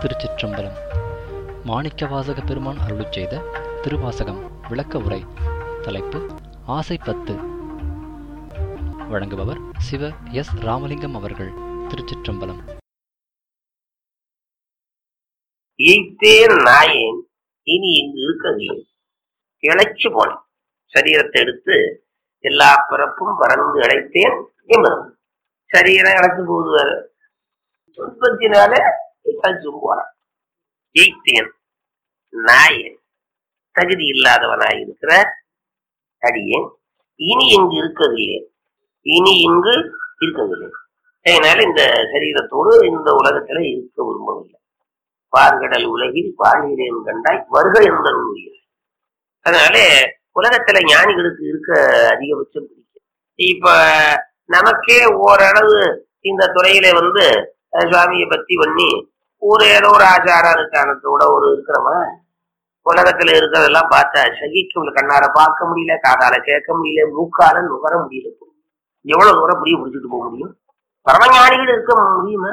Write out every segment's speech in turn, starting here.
திருச்சிற்றம்பலம் மாணிக்கவாசக பெருமான் அருளிச் செய்த திருவாசகம் விளக்க உரை தலைப்பு ஆசை பத்து வழங்குபவர் சிவ எஸ் ராமலிங்கம் அவர்கள் திருச்சிற்றம்பலம் ஈத்தேன் நாயேன் இனி இங்கு இருக்கவில்லை இழைச்சு போனேன் சரீரத்தை எடுத்து எல்லா பிறப்பும் பறந்து இழைத்தேன் என்பது சரீரம் இழைச்சு போகுது வேற உற்பத்தினால இழைச்சு போறான் ஈத்தேன் நாயேன் தகுதி இல்லாதவனாய் இருக்கிற அடியேன் இனி இங்கு இருக்கவில்லை இனி இங்கு இருக்கவில்லை அதனால இந்த சரீரத்தோடு இந்த உலகத்துல இருக்க விரும்பவில்லை பார்கடல் உலகில் வாழ்கிறேன் கண்டாய் வருக என்ற உரிய அதனால உலகத்துல ஞானிகளுக்கு இருக்க அதிகபட்சம் பிடிக்கும் இப்ப நமக்கே ஓரளவு இந்த துறையில வந்து அஹ், சுவாமியை பத்தி பண்ணி ஒரு ஏதோ ஒரு ஆச்சார அனுஷ்டானத்தோட ஒரு இருக்கிறோமா உலகத்துல இருக்கிறதெல்லாம் பார்த்தா சகிக்க முடியல கண்ணார பார்க்க முடியல காதால கேட்க முடியல மூக்கால நுகர முடியல எவ்வளவு தூரம் புரிய பிடிச்சிட்டு போக முடியும் பரமஞானிகள் இருக்க முடியுமா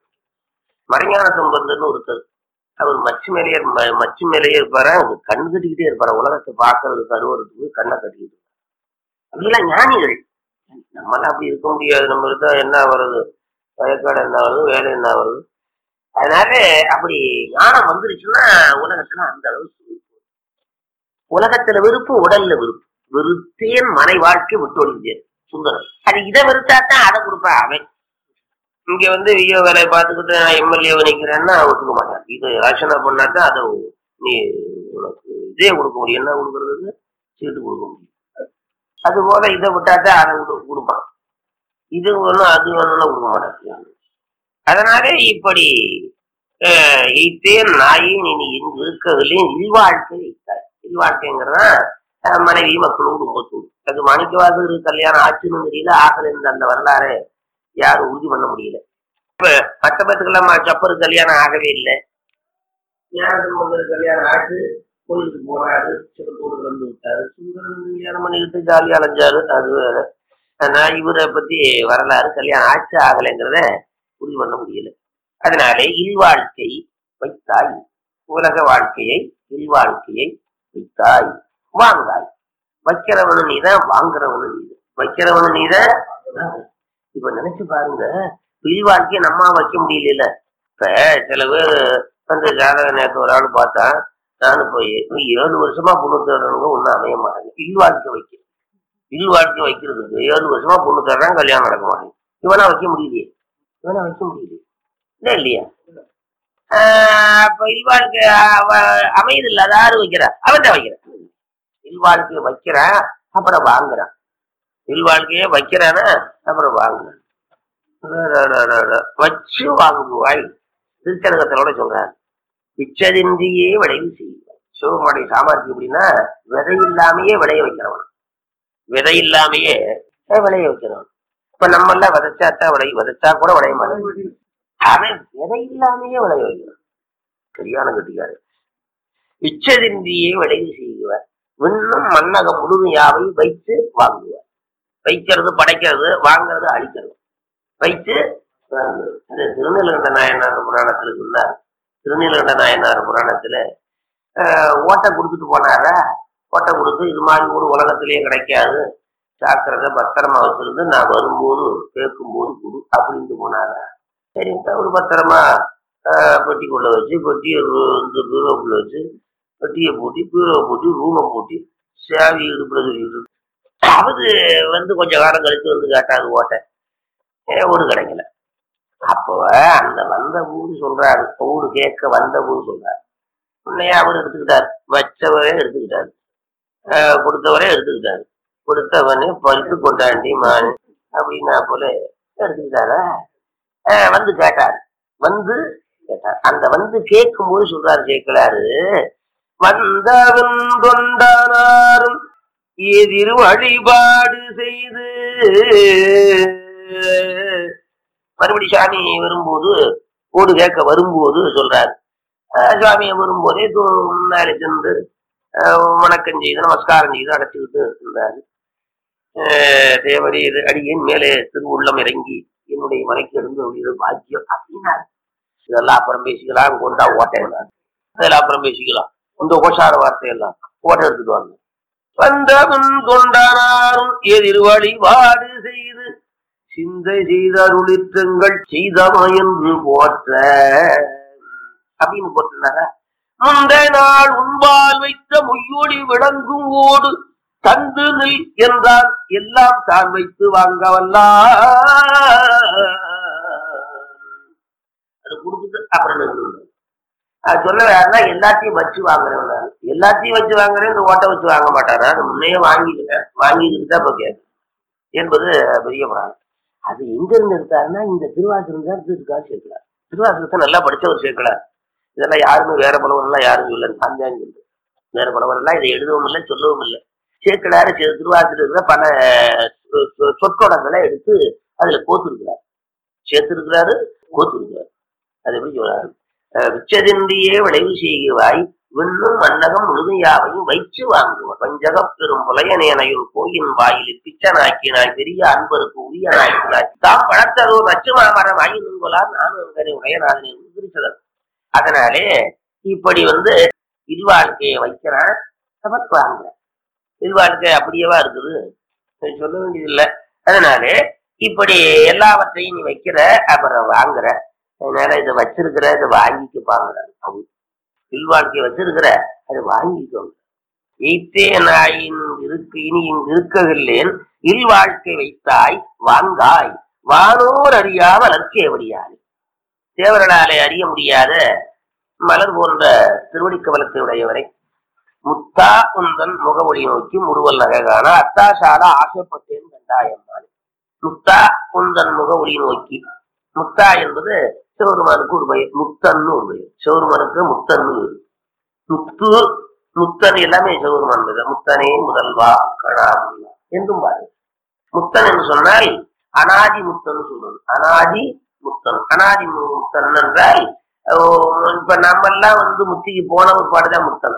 மறைஞான சம்பந்தன்னு ஒருத்தர் அவர் மச்சு மேலேயே ம- மச்சு மேலேயே இருப்பாரு அவர் கண் கட்டிக்கிட்டே இருப்பாரு உலகத்தை பார்க்கறது கருவறதுக்கு கண்ணை கட்டிக்கிட்டு இருப்பாரு. அப்படிலாம் ஞானிகள் நம்மளாம் அப்படி இருக்க முடியாது நம்ம இருந்தா என்ன வருது வயக்காடு என்ன வருது வேலை என்ன வருது அதனால அப்படி ஞானம் வந்துருச்சுன்னா உலகத்துல அந்த அளவுக்கு விருப்பு. உலகத்துல விருப்பு உடல்ல விருப்பு வெறுத்தேன் மனை வாழ்க்கை விட்டொழிந்தேன் சுந்தரம் அது இதை வெறுத்தாத்தான் அதை கொடுப்பான் அவன் இங்க வந்து வியோ வேலையை பார்த்துக்கிட்டு நான் எம்எல்ஏ நிக்கிறேன்னா ஒத்துக்க மாட்டேன் இது ரச்சனை பண்ணாதான் அதை நீ உனக்கு இதே கொடுக்க முடியும் என்ன கொடுக்கறது சீட்டு கொடுக்க முடியும் அது போல இதை விட்டாதான் அதை கொடு- கொடுப்பான் இது வேணும் அது வேணும்னா கொடுக்க மாட்டான் அதனாலே இப்படி அஹ், ஈத்தேன் நாயின் இனி இங்கு இருக்கவில்லை இல்வாழ்க்கை வைத்தார் இல்வாழ்க்கைங்கிறதா அஹ், மனைவி மக்களோடு குடும்பத்தோடு அது மாணிக்கவாசகர் கல்யாணம் ஆச்சுன்னு தெரியல ஆகல இந்த அந்த வரலாறு யாரும் உறுதி பண்ண முடியல இப்ப மற்ற பேத்துக்கெல்லாம் சப்பரு கல்யாணம் ஆகவே இல்லை ஞானசம்பந்தர் கல்யாணம் ஆச்சு கோயிலுக்கு போனாரு சிவத்தோடு வந்து விட்டாரு சுந்தரன் கல்யாணம் பண்ணிக்கிட்டு ஜாலியா அலைஞ்சாரு அது வேற ஆனா இவரை பத்தி வரலாறு கல்யாணம் ஆச்சு ஆகலைங்கிறத உறுதி பண்ண முடியல அதனாலே இல்வாழ்க்கை வைத்தாய் உலக வாழ்க்கையை இல்வாழ்க்கையை வைத்தாய் வாங்காய் வைக்கிறவனு நீதான் வாங்குறவனு நீதான் வைக்கிறவனு நீதான் இப்ப நினைச்சு பாருங்க இல்வாழ்க்கையை நம்ம வைக்க முடியல இப்ப சில பேர் வந்து ஜாதக நேரத்து ஒரு ஆள் பார்த்தா நானும் போய் "நீ ஏழு வருஷமா பொண்ணு தேடுறவங்க ஒன்னும் அமைய மாட்டாங்க இல்வாழ்க்கை வைக்க இல்வாழ்க்கை வைக்கிறதுக்கு ஏழு வருஷமா பொண்ணு தேடுறாங்க கல்யாணம் நடக்க மாட்டேங்குது இவனா வைக்க முடியலையே இவனா வைக்க முடியலையே இல்ல இல்லையா ஆஹ் அப்ப இல்வாழ்க்கை அவ- அமையுது இல்ல அது யாரு வைக்கிறா அவன் தான் வைக்கிறான் இல்வாழ்க்கையை வைக்கிறான் அப்புறம் வாங்குறான் இல்வாழ்க்கையை வைக்கிறானா அப்புறம் வாங்குறான் அடடடடட. வச்சு வாங்குவாய் திருச்சனகத்தோட சொல்றாரு பிச்சதின்றியே விளைவு செய்வார் சிவனுடைய சாமர்த்தியம் எப்படின்னா விதை இல்லாமையே விளைய வைக்கிறவன் விதை இல்லாமையே விளைய வைக்கிறவன் இப்ப நம்ம எல்லாம் விதைச்சாத்தான் விளை விதைச்சா கூட விளைய மாட்டேன் அவன் விதை இல்லாமையே விளைய வைக்கிறான் சரியான கட்டிக்காரு பிச்சதின்றியே விளைவு செய்வார் விண்ணும் மன்னகம் முழுமையாவை வைத்து வாங்குவார் வைக்கிறது படைக்கிறது வாங்குறது அழிக்கிறது வைத்து வாங்குறது. இந்த திருநீலகண்ட நாயனார் புராணத்துல சொன்னார் திருநீலகண்ட நாயனார் புராணத்துல ஆஹ், ஓட்டை கொடுத்துட்டு போனாரா ஓட்டை கொடுத்து இது மாதிரி ஒரு உலகத்திலேயே கிடைக்காது ஜாக்கிரதை பத்திரமா வச்சிருந்து நான் வரும்போது கேட்கும்போது கொடு அப்படின்ட்டு போனாரா சரின்ட்டு ஒரு பத்திரமா ஆஹ், பெட்டிக்குள்ள வச்சு பெட்டியை ரூ- இந்த பீரோக்குள்ள வச்சு பெட்டியை பூட்டி பீரோவை பூட்டி ரூமை பூட்டி சாவி இடுப்புல சொல்லிட்டு அவரு வந்து கொஞ்ச காலம் கழிச்சு வந்து கேட்டாரு ஓட்டை ஏ, ஒரு கிடைக்கல அப்போ அந்த வந்த ஊரு சொல்றாரு ஊரு கேட்க வந்த ஊரு சொல்றாரு உன்னையே அவர் எடுத்துக்கிட்டாரு வச்சவரே எடுத்துக்கிட்டாரு ஆஹ் கொடுத்தவரே எடுத்துக்கிட்டாரு கொடுத்தவனே பறித்து கொண்டாண்டி மான் அப்படின்னா போல எடுத்துக்கிட்டாரா ஆஹ் வந்து கேட்டார் வந்து கேட்டார் அந்த வந்து கேட்கும் போது சொல்றாரு கேட்கலாரு வந்தவன் தொண்டானாரும் எதிர் வழிபாடு செய்து மறுபடி சாமி வரும்போது ஓடு கேட்க வரும்போது சொல்றாரு அஹ் சாமியை வரும்போதே தூ- முன்னாலே சென்று அஹ் வணக்கம் செய்து நமஸ்காரம் செய்து அடைச்சிக்கிட்டு இருந்தாரு அஹ் தேவரே இது அடியேன் மேலே திருவுள்ளம் இறங்கி என்னுடைய மலைக்கு எழுந்து இது பாக்கியம் அப்படின்னாரு இதெல்லாம் அப்புறம் பேசிக்கலாம் கொண்டா ஓட்டையெல்லாம் அதெல்லாம் அப்புறம் பேசிக்கலாம் இந்த கோஷார வார்த்தையெல்லாம் ஓட்டை எடுத்துட்டு வாங்க வந்தவன் கொண்டானாரும் எதிர் வழிபாடு செய்து சிந்தை செய்தருளிற்றங்கள் செய்தமையென்று போற்ற அப்படின்னு போட்டிருந்தாரா முந்தை நாள் உன்பால் வைத்த முய்யொடி விளங்கும் ஓடு தந்து நில் என்றால் எல்லாம் தான் வைத்து வாங்கவல்லா அது கொடுத்துட்டு அப்புறம் நிறுத்துங்க. அது சொல்ல யாருன்னா எல்லாத்தையும் வச்சு வாங்குறவன் நான். எல்லாத்தையும் வச்சு வாங்குறேன் இந்த ஓட்டை வச்சு வாங்க மாட்டாரா அது முன்னையே வாங்கிக்கிட்டேன் வாங்கிக்கிட்டு தான் இப்போ கேட்கு என்பது பெரிய பிராணம் அது எங்க இருந்து எடுத்தாருன்னா இந்த திருவாசகம் தான் இதுக்காக சேர்க்கிறார் திருவாசகத்தை நல்லா படிச்சவர் சேர்க்கலார் இதெல்லாம் யாருமே வேற புலவர் எல்லாம் யாரும் சொல்ல சாஞ்சாங்க சொல்லு வேற புலவர் எல்லாம் இதை எழுதவும் இல்லை சொல்லவும் இல்லை சேர்க்கலாரு திருவாசகத்துல பல சொ- சொ- சொற்றொடர்களை எடுத்து அதுல கோத்திருக்கிறார் சேர்த்திருக்கிறாரு கோத்திருக்கிறார் அது எப்படி சொல்றாரு அஹ் விச்சதின்றியே விளைவு செய்குவாய் விண்ணும் மன்னகம் முழுமையாவையும் வைச்சு வாங்குவோம் பஞ்சகப் பெரும் புலையனேனையும் கோயின் வாயில் பிச்சனாக்கினாய் பெரிய அன்பருக்கு உரியனாக்கினாய் தாம் பழத்ததோ நச்சுமாமரம் ஆயினுங்கொலார் நானும் எங்கனை உடையநாதனை உதிரிச்சதன் அதனாலே இப்படி வந்து இல்வாழ்க்கையை வைக்கிறான் அவர் வாங்குறான் இல்வாழ்க்கை அப்படியேவா இருக்குது அது சொல்ல வேண்டியதில்லை அதனாலே இப்படி எல்லாவற்றையும் நீ வைக்கிற அப்புறம் வாங்குற அதனால இதை வச்சிருக்கிற இதை வாங்கிக்க பாங்குறாரு அவங்க இல்வாழ்க்கையை வச்சிருக்கிற அதை வாங்கிக்கோங்க எய்த்தே நாயின் இருக்கு இனி இங்கு இருக்கவில்லேன் இல்வாழ்க்கை வைத்தாய் வாங்காய் வானோர் அறியாமல் அற்கேவடியானே தேவர்களாலே அறிய முடியாத மலர் போன்ற திருவடி கவலத்தை உடையவரை முத்தா உந்தன் முகவொளி நோக்கி முறுவல் நகை காண அத்தாசால ஆசைப்பட்டேன் கண்டாயம்மான் முத்தா உந்தன் முகவொளி நோக்கி முத்தா என்பது சிவருமானுக்கு ஒரு பெயர் முத்தன்னு ஒரு பெயர் சிவருமானுக்கு முத்தன்னு ஒரு. முத்து முத்தன் எல்லாமே சிவருமான் மீது முத்தனே முதல்வா கணா என்றும் பாரு முத்தன் என்று சொன்னால் அனாதி முத்தன் சொல்றது அனாதி முத்தன் அனாதி மு- முத்தன் என்றால் ஓ, இப்ப நம்ம எல்லாம் வந்து முத்திக்கு போன ஒரு பாடுதான் முத்தன்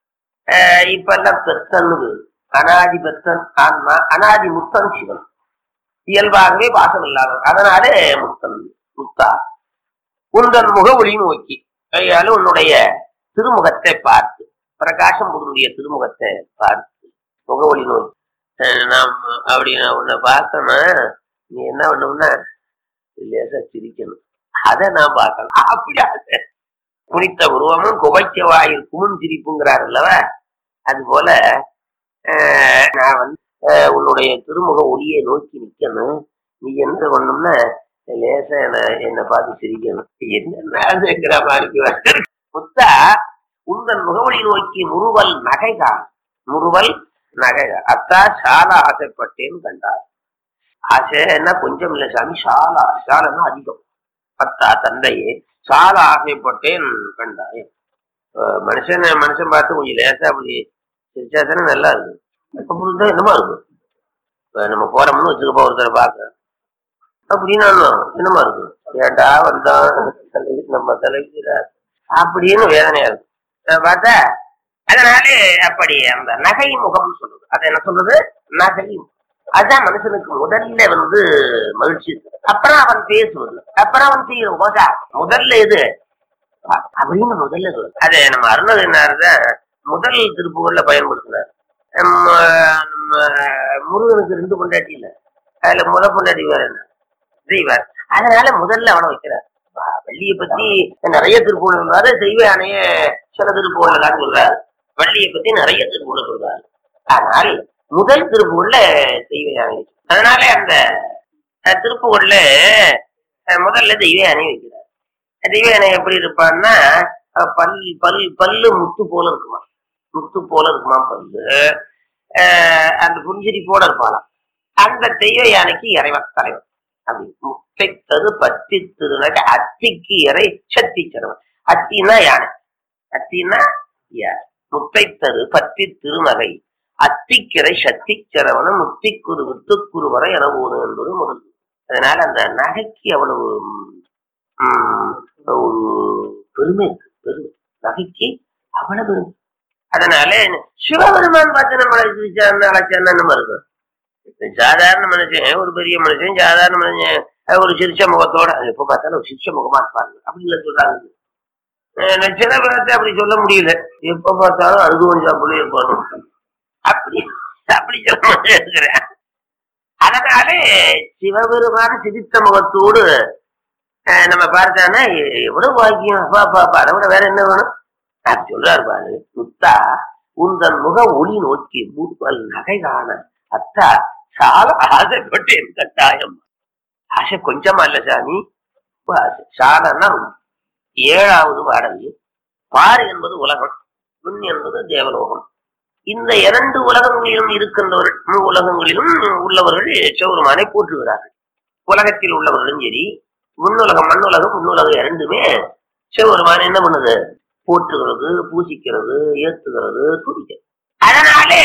அஹ் இப்ப எல்லாம் பெத்தன்னு பேரு. அனாதி பெத்தன் ஆன்மா அனாதி முத்தன் சிவன் இயல்பாகவே பாசம் இல்லாதவர் அதனாலே முத்தன் முத்தா உந்தன் முகவொளி நோக்கி கையால உன்னுடைய திருமுகத்தை பார்த்து பிரகாசம் பொருந்திய திருமுகத்தை பார்த்து முகவொளி நோக்கி அஹ் நாம் அப்படி நான் உன்னை பார்க்கணும் நீ என்ன பண்ணணும்னா லேசா சிரிக்கணும் அதை நான் பார்க்கணும் அப்படி ஆசை. குனித்த உருவமும் குவைக்க வாயில் குமுன் சிரிப்புங்கிறார் அல்லவா அது போல அஹ், நான் வந்து அஹ், உன்னுடைய திருமுக ஒளியை நோக்கி நிக்கணும் நீ என்ன பண்ணணும்னா லேசா என்ன என்னை பார்த்து சிரிக்கணும் என்னங்கிற மாதிரி இருக்கு. முத்தா உந்தன் முகவழி நோக்கி முறுவல் நகைகான் முறுவல் நகைகான் அத்தா சாலா ஆசைப்பட்டேன் கண்டார் ஆசைன்னா கொஞ்சம் இல்லை சாமி சாலா சாலன்னா அதிகம் அத்தா தந்தையே சால ஆசைப்பட்டேன் கண்டாய் அஹ் மனுஷன் மனுஷன் பார்த்து கொஞ்சம் லேசா அப்படி சிரிச்சா தானே நல்லா இருக்கு அப்புறம் தான் என்னமா இருக்கும் இப்ப நம்ம போறோம்னு வச்சுக்கப்போ ஒருத்தரை பார்க்க அப்படின்னு என்னமா இருக்கு ஏண்டா வந்தான் தலைவி நம்ம தலைவில அப்படின்னு வேதனையா இருக்கு அஹ் பார்த்தா அதனாலே அப்படி அந்த நகை முகம் சொல்லுது அது என்ன சொல்றது நகை முகம். அதுதான் மனுஷனுக்கு முதல்ல வந்து மகிழ்ச்சி அப்புறம் அவன் பேசுவது அப்புறம் அவன் செய்யற போதா முதல்ல இது அ- அப்படின்னு முதல்ல சொல்லு அது நம்ம அருணகிரினார் தான் முதல் திருப்புகள்ல பயன்படுத்தினார் நம்ம நம்ம முருகனுக்கு ரெண்டு பொண்டாட்டி இல்ல அதுல முத பொண்டாட்டி வேற என்ன செய்வார் அதனால முதல்ல அவனை வைக்கிறார் வ- வள்ளியை பத்தி நிறைய திருப்பூர் சொல்றாரு தெய்வ அணைய சில திருப்பூர்ல எல்லாம் சொல்றாரு வள்ளியை பத்தி நிறைய திருப்பூர்ல சொல்றாரு ஆனால் முதல் திருப்பூர்ல தெய்வ யானை அதனால அந்த அஹ், திருப்பூர்ல அஹ், முதல்ல தெய்வ யானை வைக்கிறார் தெய்வ யானை எப்படி இருப்பான்னா அஹ், பல் பல் பல்லு முத்து போல இருக்குமா முத்து போல இருக்குமா பல்லு அஹ், அந்த புஞ்சிரிப்போட இருப்பாளாம் அந்த தெய்வ யானைக்கு இறைவன் தலைவன் அப்படி முத்தைத்தது பத்தி திருநகை அத்திக்கு இறை சத்தி சிறவன் அத்தின்னா யானை அத்தின்னா யானை முத்தைத்தரு பத்தி திருநகை அத்திக்கிரை சத்தி சிறவனும் முத்திக்குரு வித்துக்குருவரை என ஓடும் என்பது முதல் அதனால அந்த நகைக்கு அவ்வளவு ம், ஒரு பெருமை இருக்கு பெருமை நகைக்கு அவ்வளவு பெருமை அதனால சிவபெருமான் பார்த்து நம்மளை சிரிச்சாருன்னா அழைச்சாருன்னா நம்ம இருக்கும் சாதாரண மனுஷன் ஒரு பெரிய மனுஷன் சாதாரண மனுஷன் அஹ் ஒரு சிரிச்ச முகத்தோட எப்ப பார்த்தாலும் ஒரு சிரிச்ச முகமா இருப்பாங்க அப்படின்னு சொல்றாங்க அஹ் நான் சில பேர்த்த அப்படி சொல்ல முடியல எப்ப பார்த்தாலும் அழுது கொஞ்சம் அப்படி இருப்பாங்க அப்படி அப்படி சொல்ல இருக்கிறேன் அதனாலே சிவபெருமான சிரித்த முகத்தோடு அஹ் நம்ம பார்த்தானா எவ்வளவு பாக்கியம் அப்பா அப்பா அப்பா அதை விட வேற என்ன வேணும் அப்படி சொல்றாரு பாரு முத்தா உந்தன் முக ஒளி நோக்கி மூப்பல் நகை காண அத்தா சால ஆசைப்பட்டேன் கட்டாயம் ஆசை கொஞ்சமா இல்ல சாமி ரொம்ப ஆசை சாலன்னா ரொம்ப. ஏழாவது பாடல் பாரு என்பது உலகம் விண் என்பது தேவலோகம் இந்த இரண்டு உலகங்களிலும் இருக்கின்றவர்கள் மூ உலகங்களிலும் உள்ளவர்கள் சிவருமானை போற்றுகிறார்கள் உலகத்தில் உள்ளவர்களும் சரி விண்ணுலகம் மண்ணுலகம் விண்ணுலகம் இரண்டுமே சிவபெருமான் என்ன பண்ணுது போற்றுகிறது பூசிக்கிறது ஏத்துகிறது துதிக்கிறது அதனாலே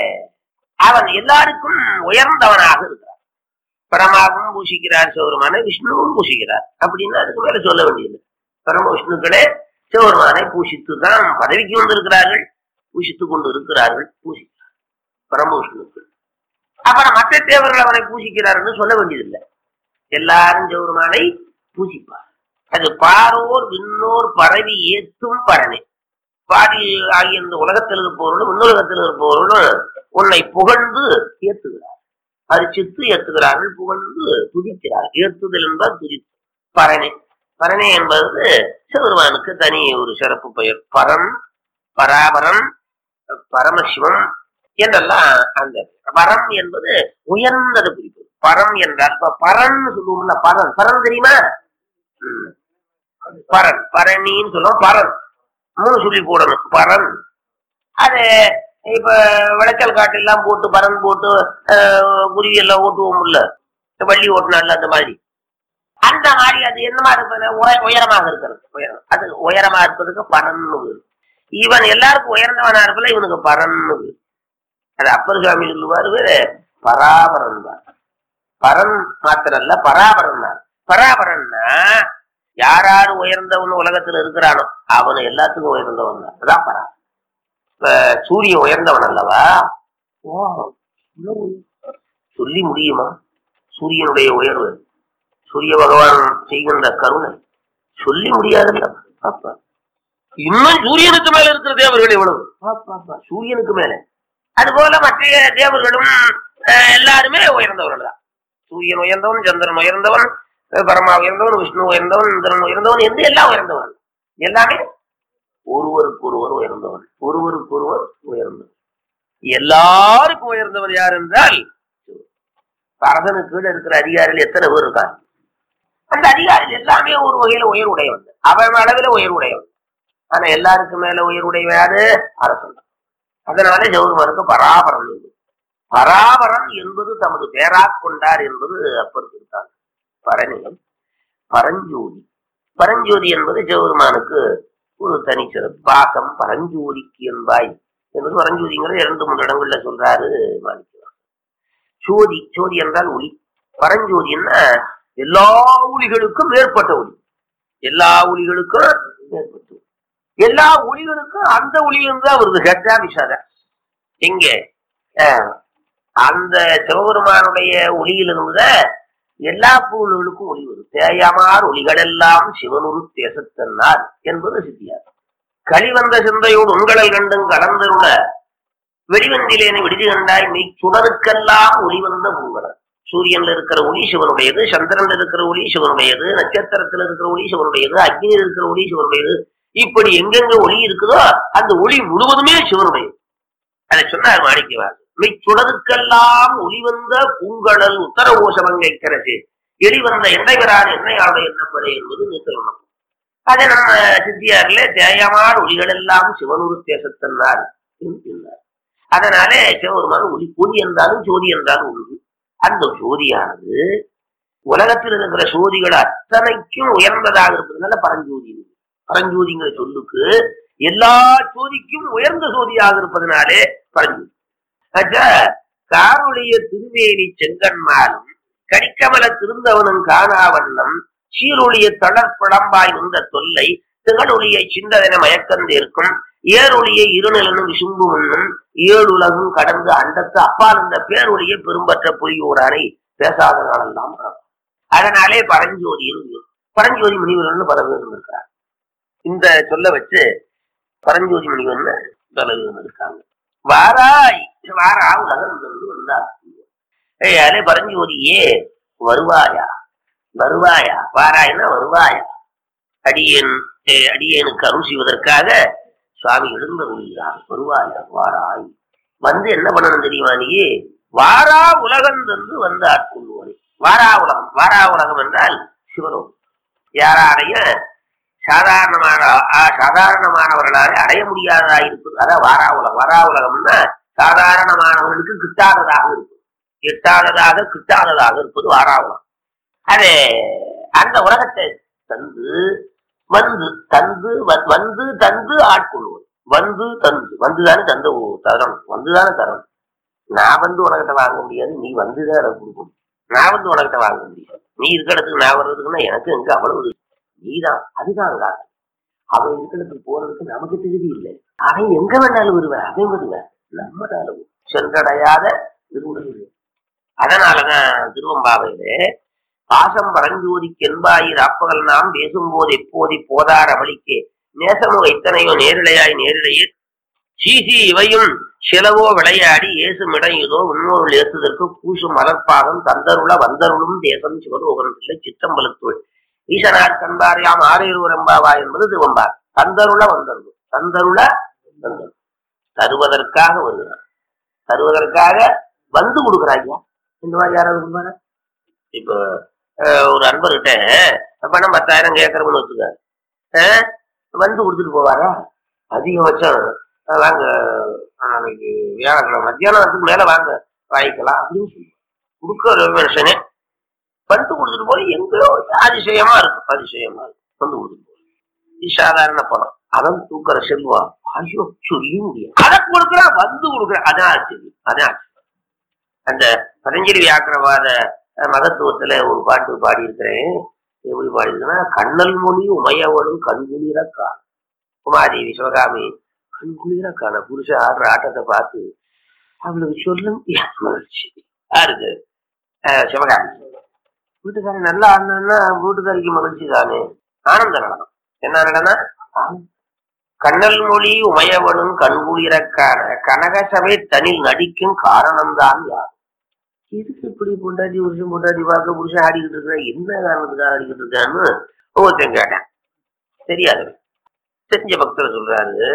அவன் எல்லாருக்கும் உயர்ந்தவனாக இருக்கிறான் பரமாவும் பூசிக்கிறார் சிவபெருமானை விஷ்ணுவும் பூசிக்கிறார் அப்படின்னு அதுக்கு மேல சொல்ல வேண்டியது பரம விஷ்ணுக்களே சிவபெருமானை பூசித்து தான் பதவிக்கு வந்திருக்கிறார்கள் பூசித்துக் கொண்டு இருக்கிறார்கள் பூசிக்கிறார் பரம விஷ்ணுக்கள் அப்புறம் மற்ற தேவர்கள் அவனை பூசிக்கிறார்கள் சொல்ல வேண்டியதில்லை எல்லாரும் சிவபெருமானை பூசிப்பார் அது பாரோர் விண்ணோர் பரவி ஏத்தும் பரனே பாதி ஆகிய இந்த உலகத்தில் இருப்பவர்களும் விண்ணுலகத்தில் இருப்பவர்களும் உன்னை புகழ்ந்து ஏத்துகிறார் அரிசித்து ஏத்துகிறார்கள் புகழ்ந்து துதிக்கிறார்கள் ஏத்துதல் என்பார் துதி பரணி பரணி என்பது சிவபெருமானுக்கு தனி ஒரு சிறப்பு பெயர் பரம் பராபரம் பரமசிவம் என்றெல்லாம் அந்த பரம் என்பது உயர்ந்தது குறிப்பு பரம் என்றால் இப்ப பரன் சொல்லுவோம்ல பரன் பரன் தெரியுமா ம். பரன் பரணின்னு சொல்லுவோம் பரன் மூணு சொல்லி போடணும் பரன் அது இப்ப விளைச்சல் காட்டெல்லாம் போட்டு பரன் போட்டு அஹ், குருவி எல்லாம் ஓட்டுவோம்ல வள்ளி ஓட்டுனால அந்த மாதிரி அந்த மாதிரி அது என்னமா இருப்பது உய- உயரமாக இருக்கிறது உயரம் அது உயரமா இருப்பதுக்கு பரன்னு பேரு. இவன் எல்லாருக்கும் உயர்ந்தவனா இருப்பல இவனுக்கு பரன்னு பேரு. அது அப்பர் சுவாமி சொல்லுவாரு வேறு பராபரன் தான் பரன் மாத்திரம் இல்ல பராபரன் தான் பராபரன்னா யார் யார் உயர்ந்தவன் உலகத்துல இருக்கிறானோ அவன் எல்லாத்துக்கும் உயர்ந்தவன் தான் அதான் பரா இப்ப சூரியன் உயர்ந்தவன் அல்லவா ஓ இவ்வளவு சொல்லி முடியுமா சூரியனுடைய உயர்வு சூரிய பகவான் செய்கின்ற கருணை சொல்லி முடியாதுல்ல பாப்பா இன்னும் சூரியனுக்கு மேல இருக்கிற தேவர்கள் எவ்வளவு பாப்பா, பாப்பா, சூரியனுக்கு மேல அதுபோல மற்ற தேவர்களும் அஹ், எல்லாருமே உயர்ந்தவர்கள் தான் சூரியன் உயர்ந்தவன் சந்திரன் உயர்ந்தவன் அஹ், பரமா உயர்ந்தவன் விஷ்ணு உயர்ந்தவன் இந்திரன் உயர்ந்தவன் என்று எல்லாம் உயர்ந்தவன் எல்லாமே ஒருவருக்கு ஒருவர் உயர்ந்தவன் ஒருவருக்கு ஒருவர் உயர்ந்தவன் எல்லாருக்கும் உயர்ந்தவன் யார் என்றால் அரசனுக்கு கீழே இருக்கிற அதிகாரிகள் எத்தனை பேர் இருக்காங்க அந்த அதிகாரிகள் எல்லாமே ஒரு வகையில உயர்வுடையவன் அவன் அளவில உயர்வுடையவன் ஆனா எல்லாருக்கும் மேல உயர்வுடையவன் யாரு அரசன் தான். அதனால ஜவுருமானுக்கு பராபரம் உண்டு. பராபரம் என்பது தமது பேராக் கொண்டார் என்பது அப்பர் திருத்தாங்க பரநிலம் பரஞ்சோதி பரஞ்சோதி என்பது ஜவுருமானுக்கு ஒரு தனிச்சிறப்பு பாசம் பரஞ்சோதிக்கு என்பாய் என்பது பரஞ்சோதிங்கிறது இரண்டு மூன்று இடங்கள்ல சொல்றாரு மாணிக்கலாம் சோதி சோதி என்றால் ஒளி பரஞ்சோதின்னா எல்லா ஒளிகளுக்கும் மேற்பட்ட ஒளி எல்லா ஒளிகளுக்கும் மேற்பட்ட ஒளி. எல்லா ஒளிகளுக்கும் அந்த ஒளி தான் வருது கேட்டா விஷாத எங்கே அஹ், அந்த சிவபெருமானுடைய ஒளியிலிருந்த எல்லா பொருள்களுக்கும் ஒளி வரும் தேயமார் ஒளிகள் எல்லாம் சிவனுரு தேசத்தன்னார் என்பது சித்தியார் களிவந்த சிந்தையோடு உங்களல் கண்டும் கலந்தருள வெளிவந்திலேனு விடுதி கண்டாய் மெய் சுடருக்கெல்லாம் ஒளி வந்த பூங்கடல் சூரியன்ல இருக்கிற ஒளி சிவனுடையது சந்திரன்ல இருக்கிற ஒளி சிவனுடையது நட்சத்திரத்துல இருக்கிற ஒளி சிவனுடையது அக்னியில் இருக்கிற ஒளி சிவனுடையது இப்படி எங்கெங்க ஒளி இருக்குதோ அந்த ஒளி முழுவதுமே சிவனுடையது அதை சொன்னார் மாணிக்கவார் மெய் சுடருக்கெல்லாம் ஒளி வந்த பூங்கடல் உத்தர ஓசமங்கை கரசு எளிவந்த எண்ணெய்வரான் எண்ணெயாவுடைய எண்ணப்பதை என்பது நிறுத்தணும் அதை நம்ம சித்தியார்ல தேயமான ஒளிகள் எல்லாம் சிவனூர் தேசத்தன்னார் என்று சொன்னார் அதனாலே சிவபெருமான் ஒளி ஒளி என்றாலும் ஜோதி என்றாலும் உண்டு அந்த ஜோதியானது உலகத்தில் இருக்கிற சோதிகள் அத்தனைக்கும் உயர்ந்ததாக இருப்பதுனால பரஞ்சோதி பரஞ்சோதிங்கிற சொல்லுக்கு எல்லா சோதிக்கும் உயர்ந்த சோதியாக இருப்பதனாலே பரஞ்சோதி ஆச்சா, காருடைய திருவேணி செங்கன்மாலும் கடிக்கமல திருந்தவனும் காணாவண்ணம் சீருளிய தளர்படம்பாய் நின்ற தொல்லை திகழொளியை சிந்ததென மயக்கந்தேற்கும் ஏரொளியை இருநிலனும் விசும்பு மண்ணும் ஏழுலகும் கடந்து அண்டத்து அப்பால் இந்த பேரொழியை பெரும்பற்ற பொய்யோரானை பேசாத நாளெல்லாம் பிறக்கும். அதனாலே பரஞ்சோதியில் பரஞ்சோதி முனிவர்னு பல பேர் இருந்திருக்கிறார் இந்த சொல்ல வச்சு பரஞ்சோதி முனிவர்னு பல பேர் இருக்காங்க வாராய் வாரா உலகம் வந்து வந்தார் ஏய் பரஞ்சோதியே வருவாயா வருவாயா வாராய்னா வருவாயா அடியேன் ஏ, அடியேனுக்கு அருள் செய்வதற்காக சுவாமி எழுந்து வருகிறார் வருவாயா வாராய் வந்து என்ன பண்ணணும் தெரியுமா நீ வாரா உலகம் தந்து வந்து ஆட்கொள்வோனே வாரா உலகம் வாரா உலகம் என்றால் சிவலோகம் யாராலைய சாதாரணமான ஆ, சாதாரணமானவர்களாலே அடைய முடியாததா இருப்பது அதான் வாரா உலகம் வாரா உலகம்னா சாதாரணமானவர்களுக்கு கிட்டாததாக இருக்கும் எட்டாததாக கிட்டாததாக இருப்பது வாரா உலகம் அது அந்த உலகத்தை தந்து வந்து தந்து வ- வந்து தந்து ஆட்கொள்வது வந்து தந்து வந்துதானே தந்த ஓ- தரணும் வந்துதானே தரணும் நான் வந்து உனக்கிட்ட வாங்க முடியாது நீ வந்துதான் எனக்கு கொடுக்கணும் நான் வந்து உனக்கிட்ட வாங்க முடியாது நீ இருக்கிற இடத்துக்கு நான் வர்றதுக்குன்னா எனக்கு எங்க அவ்வளவு நீதான் அதுதான் காரணம் அவன் இருக்கிற இடத்துக்கு போறதுக்கு நமக்கு தகுதி இல்லை அவன் எங்க வேணாலும் வருவேன் அவன் வருவேன் நம்ம அளவு சென்றடையாத திருவுடல் அதனாலதான் திருவம்பாவையிலே பாசம் பரஞ்சோதிக்கு என்பாயிர் அப்பகல் நாம் பேசும்போது எப்போது போதார் அவளிக்கே நேசமோ இத்தனையோ நேரிழையாய் நேரிழையே சீசி இவையும் சிலவோ விளையாடி ஏசும் இடம் இதோ இன்னொரு ஏசுதற்கு பூசும் மலர்பாதம் தந்தருள வந்தருளும் தேசம் சிவலோகன் பிள்ளை சிற்றம்பலத்துள் ஈசனார் கண்பார் யாம் ஆரையூர் எம்பாவா என்பது திருவம்பார் தந்தருள வந்தருள் தந்தருள வந்தருள் தருவதற்காக வருகிறார் தருவதற்காக வந்து கொடுக்குறாங்க இந்த மாதிரி யாராவது கொடுப்பாங்க இப்போ அஹ், ஒரு அன்பர்கிட்ட பணம் பத்தாயிரம் கேட்கறோம்னு வச்சுக்க அஹ், வந்து கொடுத்துட்டு போவாரா அதிகபட்சம் அஹ், வாங்க நாளைக்கு வியாழக்கிழமை மத்தியானத்துக்கு மேல வாங்க வாங்கிக்கலாம் அப்படின்னு சொல்லி கொடுக்குற மனுஷனே வந்து கொடுத்துட்டு போய் எங்கேயோ ஒரு அதிசயமா இருக்கும் அதிசயமா இருக்கும் வந்து கொடுத்துட்டு போய் இது சாதாரண பணம் அவன் தூக்குற செல்வம் ஐயோ சொல்லி முடியும் அதை கொடுக்குறான் வந்து கொடுக்குறான் அதான் ஆச்சரியம் அதான் ஆச்சரியம் அந்த பதஞ்சலி வியாக்கிரவாத அஹ், மகத்துவத்துல ஒரு பாட்டு பாடியிருக்கிறேன் எப்படி பாடியிருக்கேன்னா கண்ணல் மொழி உமையவளும் கண்குளிர காண உமாதேவி சிவகாமி கண்குளிர காண புருஷன் ஆடுற ஆட்டத்தை பார்த்து அவளுக்கு சொல்லும் மகிழ்ச்சி யாருக்கு அஹ், சிவகாமி வீட்டுக்காரன் நல்லா ஆடினா வீட்டுக்காரிக்கு மகிழ்ச்சி தானே ஆனந்த நடனம் என்ன நடனம் ஆனந்த. கண்ணல் மொழி உமையவனும் கண்குளிர காண கனக சபை தனில் நடிக்கும் காரணம்தான் யார் எதுக்கு இப்படி பொண்டாட்டி புருஷன் பொண்டாட்டி பார்க்க புருஷன் ஆடிக்கிட்டு இருக்கா என்ன காரணத்துக்காக ஆடிக்கிட்டு இருக்கான்னு ஒவ்வொருத்தன் கேட்டேன் தெரியாது தெரிஞ்ச பக்தர் சொல்றாரு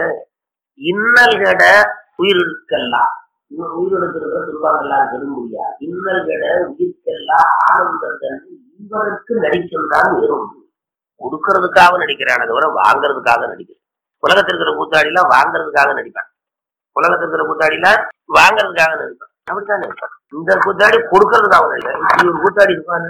இன்னல் கட உயிரிழக்கெல்லாம் இன்னும் உயிரிழக்கு இருக்கிற துன்பங்கள்லாம் பெரும்படியா இன்னல் கட உயிர்க்கெல்லாம் ஆனந்தம் இவருக்கு நடிக்கின்றான் வெறும் கொடுக்கறதுக்காக நடிக்கிறான தவிர வாங்குறதுக்காக நடிக்கிறான் உலகத்தில் இருக்கிற கூத்தாடிலாம் வாங்குறதுக்காக நடிப்பான் உலகத்தில் இருக்கிற கூத்தாடிலாம் வாங்குறதுக்காக நடிப்பான் அப்படித்தான் நடிப்பான் இந்த கூத்தாடி கொடுக்கறதுக்காக நடிப்பான் இப்படி ஒரு கூத்தாடி இருப்பானு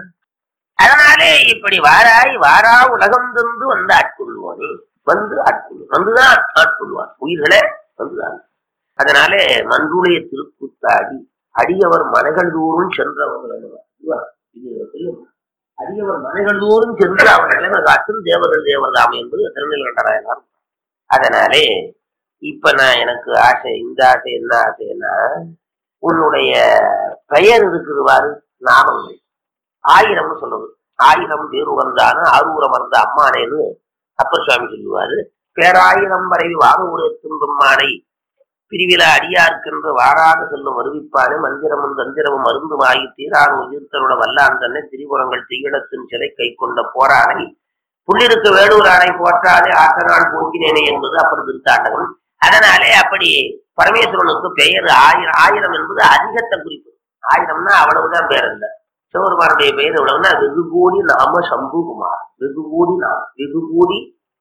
அதனாலே இப்படி வாராய் வாரா உலகம் தந்து வந்து ஆட்கொள்வோனே வந்து ஆட்கொள்வோம் வந்துதான் ஆட்கொள்வார் உயிர்களே வந்துதான் அதனாலே மன்றுடைய திருக்கூத்தாடி அடியவர் மனைகள் தோறும் சென்றவர்கள் அல்லவா? இதுவா? இது தெரியும் அடியவர் மனைகள் தோறும் சென்று அவர் நிலைமை காட்டும் தேவர்கள் தேவதாம் என்பது திருநெல்வேட்டராயனார் அதனாலே இப்ப நான் எனக்கு ஆசை இந்த ஆசை என்ன ஆசைன்னா உன்னுடைய பெயர் இருக்குது பாரு நாமங்கள் ஆயிரம்னு சொல்றது ஆயிரம் பேர் உகந்தான ஆரூரம் வந்த அம்மானேன்னு அப்பர் சுவாமி சொல்லுவாரு பேராயிரம் வரை வாங்க ஒரு துன்பம்மானை பிரிவில அடியார்க்கென்று வாராக செல்லும் வருவிப்பானே மந்திரமும் தந்திரமும் மருந்தும் ஆகி தீரான் உயிர்த்தருட வல்லான் தன்னை திரிபுரங்கள் தீயிடத்தின் சிலை கை கொண்ட போரானை புள்ளிருக்கு வேடூரானை போற்றாதே ஆசனால் போக்கினேனே என்பது அப்புறம் திருத்தாண்டகம் அதனாலே அப்படி பரமேஸ்வரனுக்கு பெயர் ஆயிரம் ஆயிரம் என்பது அதிகத்தை குறிப்பு ஆயிரம்னா அவ்வளவுதான் பேர் இல்லை சிவபெருமானுடைய பெயர் எவ்வளவுன்னா வெகு கோடி நாம சம்புகுமார் வெகு கோடி நாம் வெகு கோடி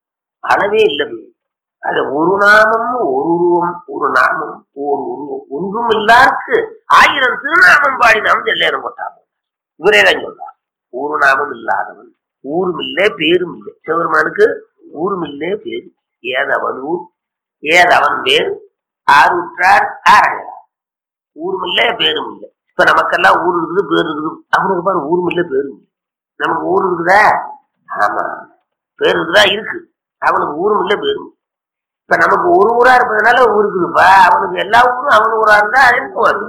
அளவே இல்லை அது ஒரு நாமம் ஒரு உருவம் ஒரு நாமம் ஒரு உருவம் ஒன்றும் இல்லாருக்கு ஆயிரம் திருநாமம் பாடி நாம் எல்லாரும் போட்டாங்க இவரே தான் சொல்றார் ஒரு நாமம் இல்லாதவன் ஊரும் இல்லை பேரும் இல்லை சிவபெருமானுக்கு ஊரும் இல்லை பேரு ஏதவன் ஊர் ஏதவன் வேறு ஆறுற்றார் ஆராயறார் ஊரும் இல்லை பேரும் இல்லை இப்ப நமக்கெல்லாம் ஊர் இருக்குது பேர் இருக்குது அவனுக்கு பாரு ஊரும் இல்லை பேரும் இல்லை நமக்கு ஊர் இருக்குதா ஆமா பேர் இருக்குதா இருக்கு அவனுக்கு ஊரும் இல்லை பேரும் இல்லை. இப்ப நமக்கு ஒரு ஊரா இருப்பதனால ஊருக்குதுப்பா அவனுக்கு எல்லா ஊரும் அவன் ஊரா இருந்தா அது என்ன ஊரு?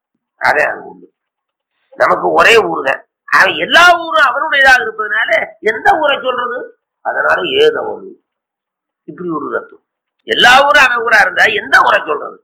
அதே அது உண்டு. நமக்கு ஒரே ஊர் தான் அவன் எல்லா ஊரும் அவனுடையதாக இருப்பதனால எந்த ஊரை சொல்றது அதனால ஏதோ ஒண்ணு இப்படி ஒரு தத்துவம் எல்லா ஊரும் அவன் ஊரா இருந்தா எந்த ஊரை சொல்றது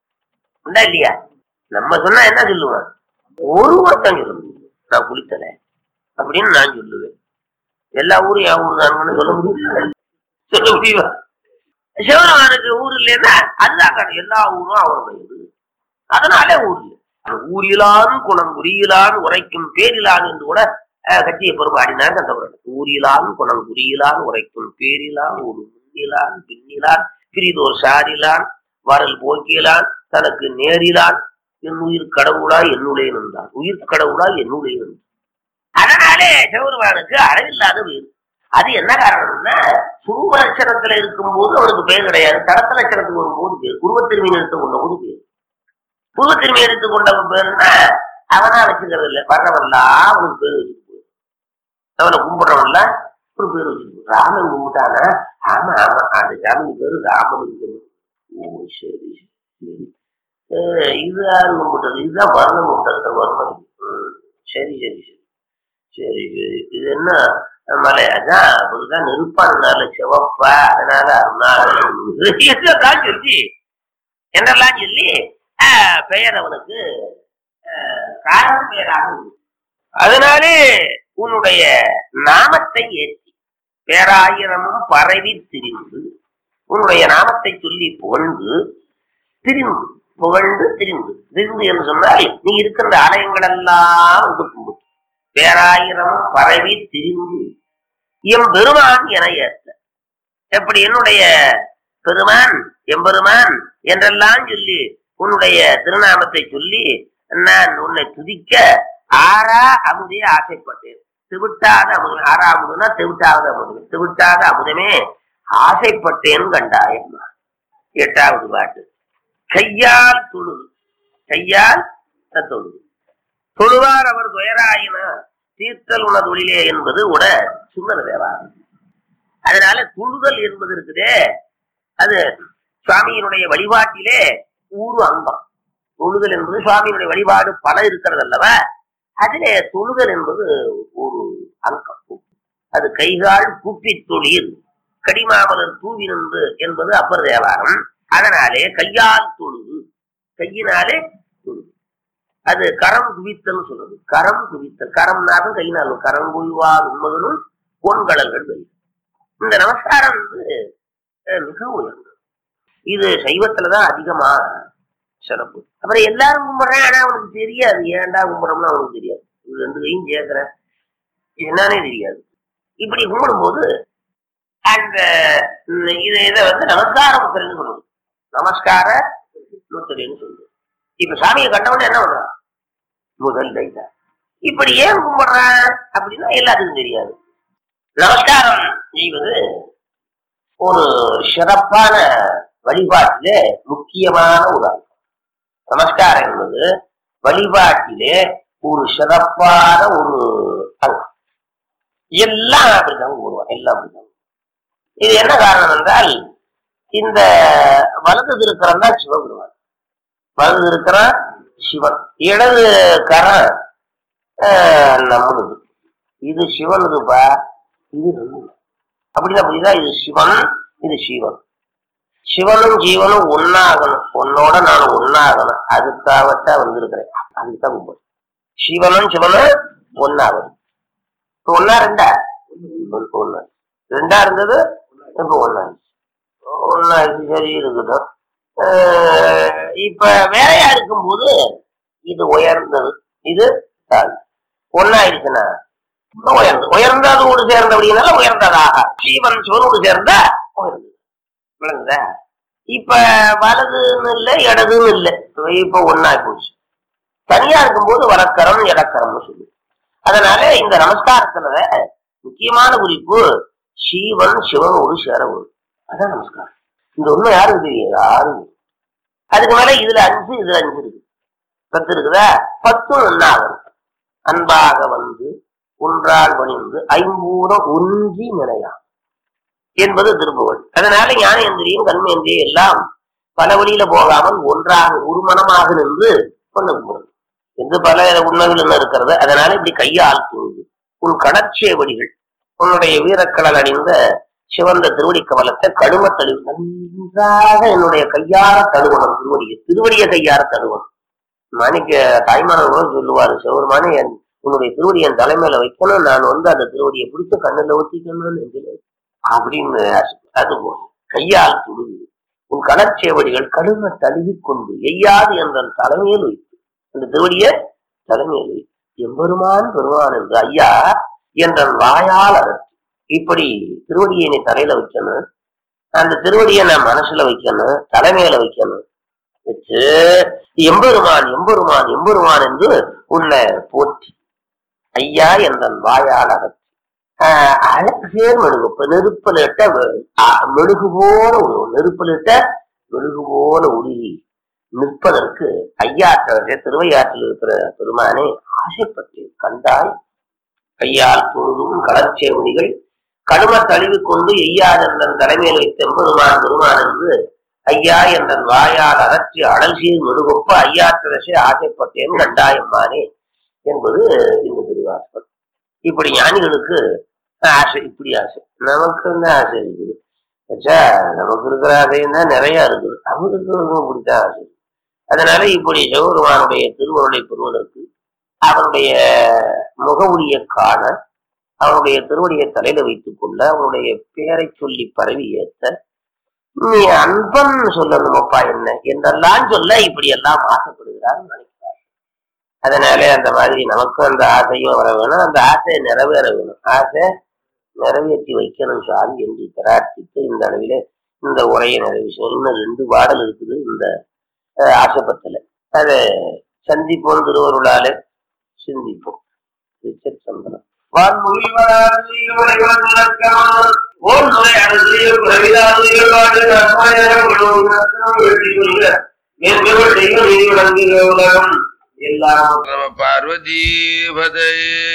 உண்டா இல்லையா நம்ம சொன்னா என்ன சொல்லுவான் ஒரு ஊரத்தான் சொல்லணும் நான் குளித்தல அப்படின்னு நான் சொல்லுவேன் எல்லா ஊரும் என் ஊர் தானுங்கன்னு சொல்ல முடியும் சொல்ல முடியுமா சிவபெருமானுக்கு ஊர் இல்லைன்னா அதுதான் காரணம். எல்லா ஊரும் அவனுடையது அதனாலே ஊர் இல்லை ஊரிலான் குணம் குறியிலான் உரைக்கும் பேரிலான் என்று கூட அஹ், கட்டிய பொறுப்பாடினார் கந்தபுரம் ஊரிலான் குணம் குறியிலான் உரைக்கும் பேரிலான் ஒரு முன்னிலான் பின்னிலான் பிரிதோர் சாரிலான் வரல் போக்கியலான் தனக்கு நேரிலான் என் உயிர் கடவுளா என்னுடைய நின்றான் உயிர் கடவுளா என்னுடைய நின்றான் அதனாலே சிவபெருமானுக்கு அளவில்லாத உயிர் அது என்ன காரணம்னா சுரூப லட்சணத்துல இருக்கும்போது அவனுக்கு பேர் கிடையாது தடத்த லட்சணத்துக்கு வரும்போது பேர் உருவத்திருமையை எடுத்து கொண்ட போது பேர் உருவத்திருமையை எடுத்து கொண்ட பேர்னா அவனா வச்சுக்கிறது இல்லை வர்றவன்லாம் அவனுக்கு பேர் வச்சுட்டு போயிரு. அவனை கும்பிடுறவன்லாம் ஒரு பேர் வச்சுட்டு போயிரு. ராமன் கும்பிட்டானா ஆமா ஆமா அந்த சாமி பேரு ராமனுக்கு ஓ சரி சரி அஹ் இது யாரு கும்பிட்டது இதுதான் வர்ணம் கும்பிட்டது வர்ணம் ம், சரி சரி சரி சரி சரி இது என்ன மலை அதான் அப்படிதான் நெருப்பானால சிவப்பா அதனால அருணாள் இதெல்லாம் சொல்லி என்னெல்லாம் சொல்லி ஆஹ், பெயர் அவனுக்கு ஆஹ், காரண பெயராக உண்டு. அதனாலே உன்னுடைய நாமத்தை ஏற்றி பேராயிரமும் பரவி திரிந்து உன்னுடைய நாமத்தை சொல்லி புகழ்ந்து திரிந்து புகழ்ந்து திரிந்து திரிந்து என்று சொன்னால் நீ இருக்கின்ற ஆலயங்கள் எல்லாம் வந்து கும்பிட்டு பேராயிரம் பரவி திரிந்து எம் பெருமான் என ஏற்ற எப்படி என்னுடைய பெருமான் எம்பெருமான் என்றெல்லாம் சொல்லி உன்னுடைய திருநாமத்தை சொல்லி நான் உன்னை துதிக்க ஆறா அமுதே ஆசைப்பட்டேன் திவிட்டாத அமுதமே ஆறா அமுதுனா திவிட்டாத அமுதமே திவிட்டாத அமுதமே ஆசைப்பட்டேன் கண்டாயம்மா எட்டாவது பாட்டு கையால் தொழுது கையால் தொழுது தொழுவார் அவர் துயராயின தீர்த்தல் உன தொழிலே என்பது உட சுந்தர தேவாரம் அதனால தொழுதல் என்பது இருக்குதே அது சுவாமியினுடைய வழிபாட்டிலே ஊரு அங்கம் தொழுதல் என்பது சுவாமியினுடைய வழிபாடு பல இருக்கிறது அல்லவா அதிலே தொழுதல் என்பது ஒரு அங்கம் அது கைகால் கூப்பி தொழில் கடிமாமலர் தூவி நின்று என்பது அப்பர் தேவாரம் அதனாலே கையால் தொழுது கையினாலே தொழுது அது கரம் குவித்தல் சொல்றது கரம் குவித்தல் கரம்னாலும் கையினாலும் கரம் குவிவால் உண்மகனும் பொன்கடல்கள் வெளி இந்த நமஸ்காரம் வந்து அஹ், மிக உயர்ந்தது இது சைவத்துலதான் அதிகமா சிறப்பு அப்புறம் எல்லாரும் கும்பிடுறேன் ஆனா அவனுக்கு தெரியாது ஏன்டா கும்பிடுறோம்னு அவனுக்கு தெரியாது இது ரெண்டு கையும் சேர்க்கிறேன் என்னன்னே தெரியாது இப்படி கும்பிடும்போது அந்த ம், இது இதை வந்து நமஸ்கார முத்திரைன்னு சொல்லுவது நமஸ்கார முத்திரைன்னு சொல்லுவது இப்ப சாமியை கண்டவன என்ன பண்றான் முதல் லைட்டா இப்படி ஏன் கும்பிடுறான் அப்படின்னா எல்லாத்துக்கும் தெரியாது நமஸ்காரம் செய்வது ஒரு சிறப்பான வழிபாட்டிலே முக்கியமான ஒரு அங்கம் நமஸ்காரம் என்பது வழிபாட்டிலே ஒரு சிறப்பான ஒரு அங்கம் எல்லாம் அப்படித்தான் கூறுவான் எல்லாம் அப்படித்தான் இது என்ன காரணம் என்றால் இந்த வலது திருக்கரம் தான் சிவபெருமான் வலது திருக்கரம் சிவன் இடது கரம் ஆஹ், நம்மளுது இது சிவனுதுப்பா இது நம்மளுது அப்படிதான் புரியுதா இது சிவன் இது சிவன் சிவனும் ஜீவனும் ஒன்னாகணும் உன்னோட நான் ஒன்னாகணும் அதுக்காகத்தான் வந்திருக்கிறேன் அதுக்குதான் கும்பிடு சிவனும் சிவனும் ஒன்னாகணும் இப்ப ஒன்னா ரெண்டா இப்ப ஒண்ணா ரெண்டா இருந்தது இப்ப ஒன்னா ஒன்னா சரி இருக்கட்டும் ஆஹ் இப்ப வேலையா இருக்கும்போது இது உயர்ந்தது இது தாழ்ந்தது. ஒன்னாயிருச்சுன்னா உயர்ந்து உயர்ந்ததோடு சேர்ந்தபடினால உயர்ந்ததாக ஜீவன் சிவனோடு சேர்ந்தா உயர்ந்தது விளங்குதா இப்ப வலதுன்னு இல்ல இடதுன்னு இல்ல இப்ப ஒன்னாய் போச்சு தனியா இருக்கும்போது வலக்கரம் இடக்கரம்னு சொல்லு அதனால இந்த நமஸ்காரத்துல முக்கியமான குறிப்பு சீவன் சிவனோடு சேரவும் அதான் நமஸ்காரம் இந்த உண்மை யாருக்கு தெரியும் யாரும் அதுக்கு மேல இதுல அஞ்சு இதுல அஞ்சு இருக்கு பத்து இருக்குதா பத்தும் ஒன்னாகும் அன்பாக வந்து ஒன்றால் பணிந்து ஐம்பூதம் ஒன்றி நிலையாம் என்பது திருப்புகழ் அதனால ஞானேந்திரியம் கண்மேந்திரியம் எல்லாம் பல வழியில போகாமல் ஒன்றாக ஒரு மனமாக நின்று கொண்டு கும்பிடுது என்று பல உண்மைகள் என்ன இருக்கிறது அதனால இப்படி கையால் தூது உன் கடற்சேவடிகள் உன்னுடைய வீரக்கடல் அணிந்த சிவந்த திருவடி கமலத்தை கடும தழுவி நன்றாக என்னுடைய கையார தழுவணும் திருவடியை திருவடியை கையார தழுவணும் மாணிக்க தாய்மானவர் கூட சொல்லுவாரு சிவருமானே என் உன்னுடைய திருவடி என் தலைமையில வைக்கணும் நான் வந்து அந்த திருவடியை பிடிச்சு கண்ணுல ஊத்திக்கணும்னு நெஞ்சில வைக்கணும். அப்படின்னு ஆசை. அது போல கையால் துடுவி உன் கடற்சேவடிகள் கடும தழுவி கொண்டு எய்யாது என்ற தலைமையில் வைத்து அந்த திருவடியை தலைமையில் வைத்து எம்பெருமான் பெருமான் என்று ஐயா என்ற வாயால் அறுத்து இப்படி திருவடியை நீ தலையில வைக்கணும் அந்த திருவடியை நான் மனசுல வைக்கணும் தலைமையில வைக்கணும் வச்சு எம்பெருமான் எம்பெருமான் எம்பெருமான் என்று உன்னை போற்றி ஐயா என்ற வாயால் அகற்றி ஆஹ் அழகேர் மெழுகு இப்ப நெருப்புல இட்ட வெ- ஆ- மெழுகு போல ஒரு நெருப்புல இட்ட மெழுகு போல உருகி நிற்பதற்கு ஐயாற்ற திருவையாற்றில் இருக்கிற பெருமானே ஆசைப்பட்டு கண்டாய் கையால் தொழுதும் கலர்ச்சேவடிகள் கடும தழுவி கொண்டு எய்யாதன் தலைமையில் வைத்த எம்பெருமான் பெருமான் என்று ஐயா என்றன் வாயால் அகற்றி அடல் சீர் மெழுகொப்ப ஐயாற்றரசே ஆசைப்பட்டேன் கண்டாயம்மானே என்பது இந்த திருவாசகம் இப்படி ஞானிகளுக்கு ஆசை இப்படி ஆசை நமக்கு என்ன ஆசை இருக்குது ஆச்சா, நமக்கு இருக்கிற ஆசையும் தான் நிறைய இருக்குது அவருக்கு பிடிச்ச ஆசை அதனால இப்படி சிவபெருமானுடைய திருவருளை பெறுவதற்கு அவனுடைய முகவுடியை காண அவனுடைய திருவடியை தலையில வைத்துக் கொள்ள அவனுடைய பெயரை சொல்லி பரவி ஏத்த நீ அன்பன் சொல்லணுமப்பா என்ன என்றெல்லாம் சொல்ல இப்படி எல்லாம் ஆசைப்படுகிறார் நினைக்கிறார் அதனாலே அந்த மாதிரி நமக்கும் அந்த ஆசையும் வர வேணும் அந்த ஆசையை நிறைவேற வேணும் ஆசை நிறைவேற்றி வைக்கணும் சாமி என்று பிரார்த்தித்து இந்த அளவிலே இந்த உரையை நிறைவு செய்யும் இன்னும் ரெண்டு பாடல் இருக்குது இந்த அஹ், ஆசைப்பத்துல அதை சந்திப்போம் திருவருளாலே சிந்திப்போம் திருச்சிற்றம்பலம் வான்முகில் வளாது இவளைவன் இலக்கணம் ஓர் நுரை அரசு குறைவிலாது ஈடுபாடு நன்மையரம் விழுவும் நற்றம் வெற்றி கொள்க மேற்கொள் தெய்வ நீதி விளங்குக உலகம் எல்லாம் நம பார்வதி பதையே